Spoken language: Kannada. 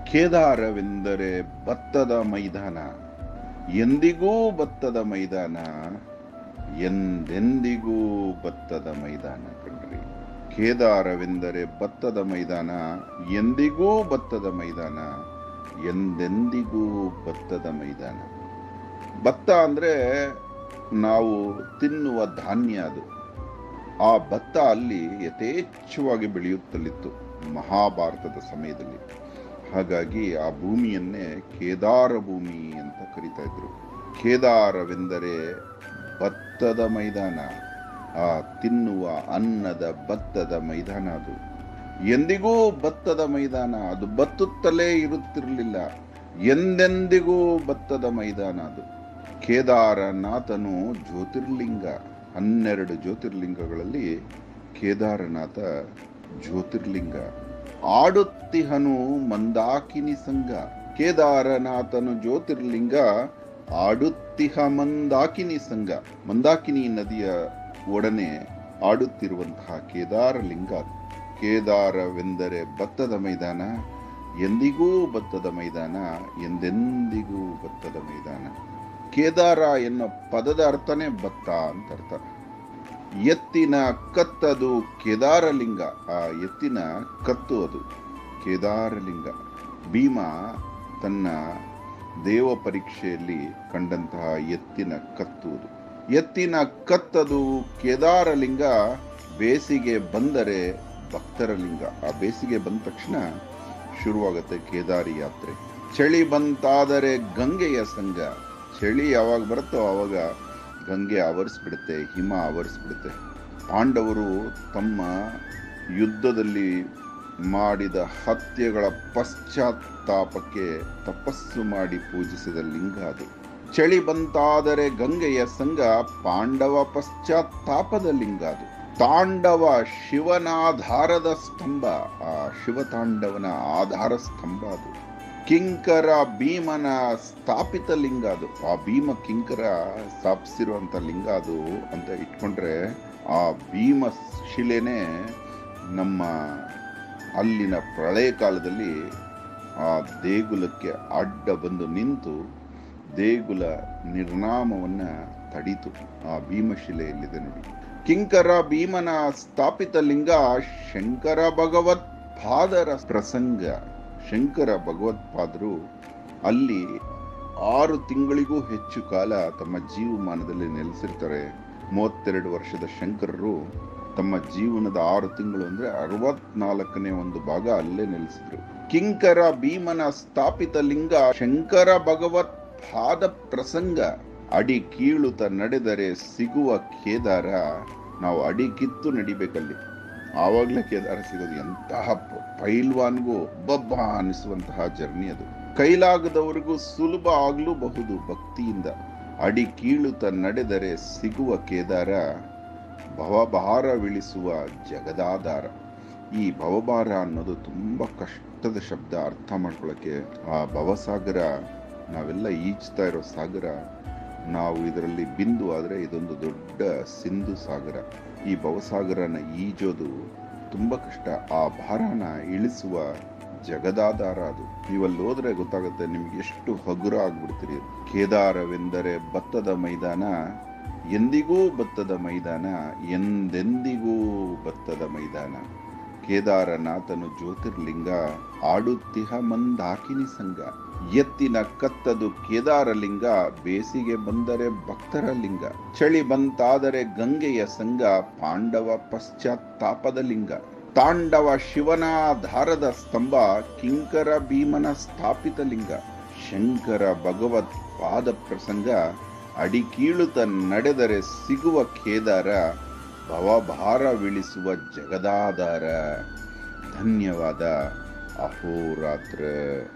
ಕೇದಾರವೆಂದರೆ ಭತ್ತದ ಮೈದಾನ ಎಂದಿಗೂ ಭತ್ತದ ಮೈದಾನ ಎಂದೆಂದಿಗೂ ಭತ್ತದ ಮೈದಾನ ಕಣ್ರಿ ಕೇದಾರವೆಂದರೆ ಭತ್ತದ ಮೈದಾನ ಎಂದಿಗೂ ಭತ್ತದ ಮೈದಾನ ಎಂದೆಂದಿಗೂ ಭತ್ತದ ಮೈದಾನ ಭತ್ತ ಅಂದ್ರೆ ನಾವು ತಿನ್ನುವ ಧಾನ್ಯ ಅದು ಆ ಭತ್ತ ಅಲ್ಲಿ ಯಥೇಚ್ಛವಾಗಿ ಬೆಳೆಯುತ್ತಲಿತ್ತು ಮಹಾಭಾರತದ ಸಮಯದಲ್ಲಿ ಹಾಗಾಗಿ ಆ ಭೂಮಿಯನ್ನೇ ಕೇದಾರ ಭೂಮಿ ಅಂತ ಕರಿತಾ ಇದ್ರು ಕೇದಾರವೆಂದರೆ ಭತ್ತದ ಮೈದಾನ ಆ ತಿನ್ನುವ ಅನ್ನದ ಭತ್ತದ ಮೈದಾನ ಅದು ಎಂದಿಗೂ ಭತ್ತದ ಮೈದಾನ ಅದು ಬತ್ತುತ್ತಲೇ ಇರುತ್ತಿರಲಿಲ್ಲ ಎಂದೆಂದಿಗೂ ಭತ್ತದ ಮೈದಾನ ಅದು ಕೇದಾರನಾಥನು ಜ್ಯೋತಿರ್ಲಿಂಗ ಹನ್ನೆರಡು ಜ್ಯೋತಿರ್ಲಿಂಗಗಳಲ್ಲಿ ಕೇದಾರನಾಥ ಜ್ಯೋತಿರ್ಲಿಂಗ ಆಡುತ್ತಿಹನು ಮಂದಾಕಿನಿ ಸಂಘ ಕೇದಾರನಾಥನು ಜ್ಯೋತಿರ್ಲಿಂಗ ಆಡುತ್ತಿಹ ಮಂದಾಕಿನಿ ಸಂಘ ಮಂದಾಕಿನಿ ನದಿಯ ಒಡನೆ ಆಡುತ್ತಿರುವಂತಹ ಕೇದಾರಲಿಂಗ ಕೇದಾರವೆಂದರೆ ಭತ್ತದ ಮೈದಾನ ಎಂದಿಗೂ ಭತ್ತದ ಮೈದಾನ ಎಂದೆಂದಿಗೂ ಭತ್ತದ ಮೈದಾನ ಕೇದಾರ ಎನ್ನೋ ಪದದ ಅರ್ಥನೇ ಭತ್ತ ಅಂತ ಅರ್ಥ ಎತ್ತಿನ ಕತ್ತದು ಕೇದಾರಲಿಂಗ ಆ ಎತ್ತಿನ ಕತ್ತು ಅದು ಕೇದಾರಲಿಂಗ ಭೀಮ ತನ್ನ ದೇವ ಪರೀಕ್ಷೆಯಲ್ಲಿ ಕಂಡಂತಹ ಎತ್ತಿನ ಕತ್ತು ಅದು ಎತ್ತಿನ ಕತ್ತದು ಕೇದಾರಲಿಂಗ ಬೇಸಿಗೆ ಬಂದರೆ ಭಕ್ತರ ಲಿಂಗ ಆ ಬೇಸಿಗೆ ಬಂದ ತಕ್ಷಣ ಶುರುವಾಗುತ್ತೆ ಕೇದಾರಿ ಯಾತ್ರೆ ಚಳಿ ಬಂತಾದರೆ ಗಂಗೆಯ ಸಂಘ ಚಳಿ ಯಾವಾಗ ಬರುತ್ತೋ ಆವಾಗ ಗಂಗೆ ಆವರಿಸ್ಬಿಡುತ್ತೆ ಹಿಮ ಆವರಿಸ್ಬಿಡುತ್ತೆ ಪಾಂಡವರು ತಮ್ಮ ಯುದ್ಧದಲ್ಲಿ ಮಾಡಿದ ಹತ್ಯೆಗಳ ಪಶ್ಚಾತ್ತಾಪಕ್ಕೆ ತಪಸ್ಸು ಮಾಡಿ ಪೂಜಿಸಿದ ಲಿಂಗ ಅದು ಚಳಿ ಬಂತಾದರೆ ಗಂಗೆಯ ಸಂಘ ಪಾಂಡವ ಪಶ್ಚಾತ್ತಾಪದ ಲಿಂಗ ಅದು ತಾಂಡವ ಶಿವನಾಧಾರದ ಸ್ತಂಭ ಆ ಶಿವತಾಂಡವನ ಆಧಾರ ಸ್ತಂಭ ಅದು ಕಿಂಕರ ಭೀಮನ ಸ್ಥಾಪಿತ ಲಿಂಗ ಅದು ಆ ಭೀಮ ಕಿಂಕರ ಸ್ಥಾಪಿಸಿರುವಂತ ಲಿಂಗ ಅದು ಅಂತ ಇಟ್ಕೊಂಡ್ರೆ ಆ ಭೀಮ ಶಿಲೆನೇ ನಮ್ಮ ಅಲ್ಲಿನ ಪ್ರಳಯ ಕಾಲದಲ್ಲಿ ಆ ದೇಗುಲಕ್ಕೆ ಅಡ್ಡ ಬಂದು ನಿಂತು ದೇಗುಲ ನಿರ್ನಾಮವನ್ನ ತಡೀತು ಆ ಭೀಮಶಿಲೆಯಲ್ಲಿದೆ ನೋಡಿ ಕಿಂಕರ ಭೀಮನ ಸ್ಥಾಪಿತ ಲಿಂಗ ಶಂಕರ ಭಗವತ್ ಪಾದರ ಪ್ರಸಂಗ ಶಂಕರ ಭಗವತ್ಪಾದರು ಅಲ್ಲಿ ಆರು ತಿಂಗಳಿಗೂ ಹೆಚ್ಚು ಕಾಲ ತಮ್ಮ ಜೀವಮಾನದಲ್ಲಿ ನೆಲೆಸಿರ್ತಾರೆ ಮೂವತ್ತೆರಡು ವರ್ಷದ ಶಂಕರರು ತಮ್ಮ ಜೀವನದ ಆರು ತಿಂಗಳು ಅಂದ್ರೆ ಅರವತ್ನಾಲ್ಕನೇ ಒಂದು ಭಾಗ ಅಲ್ಲೇ ನೆಲೆಸಿದ್ರು ಕಿಂಕರ ಭೀಮನ ಸ್ಥಾಪಿತ ಲಿಂಗ ಶಂಕರ ಭಗವತ್ ಪಾದ ಪ್ರಸಂಗ ಅಡಿ ಕೀಳುತ್ತ ನಡೆದರೆ ಸಿಗುವ ಕೇದಾರ ನಾವು ಅಡಿ ಕಿತ್ತು ನಡಿಬೇಕಲ್ಲಿ ಆವಾಗಲೇ ಕೇದಾರ ಸಿಗೋದು ಎಂತಹ ಪ- ಪೈಲ್ವಾನ್ಗೂ ಬಬ್ಬ ಅನಿಸುವಂತಹ ಜರ್ನಿ ಅದು ಕೈಲಾಗದವರಿಗೂ ಸುಲಭ ಆಗಲೂಬಹುದು ಭಕ್ತಿಯಿಂದ ಅಡಿ ಕೀಳುತ್ತ ನಡೆದರೆ ಸಿಗುವ ಕೇದಾರ ಭವಭಾರವಿಳಿಸುವ ಜಗದಾಧಾರ ಈ ಭವಭಾರ ಅನ್ನೋದು ತುಂಬಾ ಕಷ್ಟದ ಶಬ್ದ ಅರ್ಥ ಮಾಡ್ಕೊಳ್ಳೋಕೆ ಆ ಭವಸಾಗರ ನಾವೆಲ್ಲ ಈಜ್ತಾ ಇರೋ ಸಾಗರ ನಾವು ಇದರಲ್ಲಿ ಬಿಂದು ಆದರೆ ಇದೊಂದು ದೊಡ್ಡ ಸಿಂಧು ಸಾಗರ ಈ ಭವಸಾಗರನ ಈಜೋದು ತುಂಬಾ ಕಷ್ಟ ಆ ಭಾರನ ಇಳಿಸುವ ಜಗದಾಧಾರ ಅದು ನೀವಲ್ಲಿ ಹೋದ್ರೆ ಗೊತ್ತಾಗುತ್ತೆ ನಿಮ್ಗೆ ಎಷ್ಟು ಹಗುರ ಆಗ್ಬಿಡ್ತೀರಿ ಕೇದಾರವೆಂದರೆ ಭತ್ತದ ಮೈದಾನ ಎಂದಿಗೂ ಭತ್ತದ ಮೈದಾನ ಎಂದೆಂದಿಗೂ ಭತ್ತದ ಮೈದಾನ ಕೇದಾರನಾಥನು ಜ್ಯೋತಿರ್ಲಿಂಗ ಆಡುತ್ತಿಹ ಮಂದಾಕಿನಿ ಸಂಘ ಎತ್ತಿನ ಕತ್ತದು ಕೇದಾರಲಿಂಗ ಬೇಸಿಗೆ ಬಂದರೆ ಭಕ್ತರ ಲಿಂಗ ಚಳಿ ಬಂತಾದರೆ ಗಂಗೆಯ ಸಂಘ ಪಾಂಡವ ಪಶ್ಚಾತ್ತಾಪದ ಲಿಂಗ ತಾಂಡವ ಶಿವನ ಧಾರದ ಸ್ತಂಭ ಕಿಂಕರ ಭೀಮನ ಸ್ಥಾಪಿತ ಲಿಂಗ ಶಂಕರ ಭಗವತ್ ಪಾದ ಪ್ರಸಂಗ ಅಡಿ ಕೀಳುತ್ತ ನಡೆದರೆ ಸಿಗುವ ಕೇದಾರ ಭವಭಾರವಿಳಿಸುವ ಜಗದಾಧಾರ ಧನ್ಯವಾದ ಅಹೋರಾತ್ರ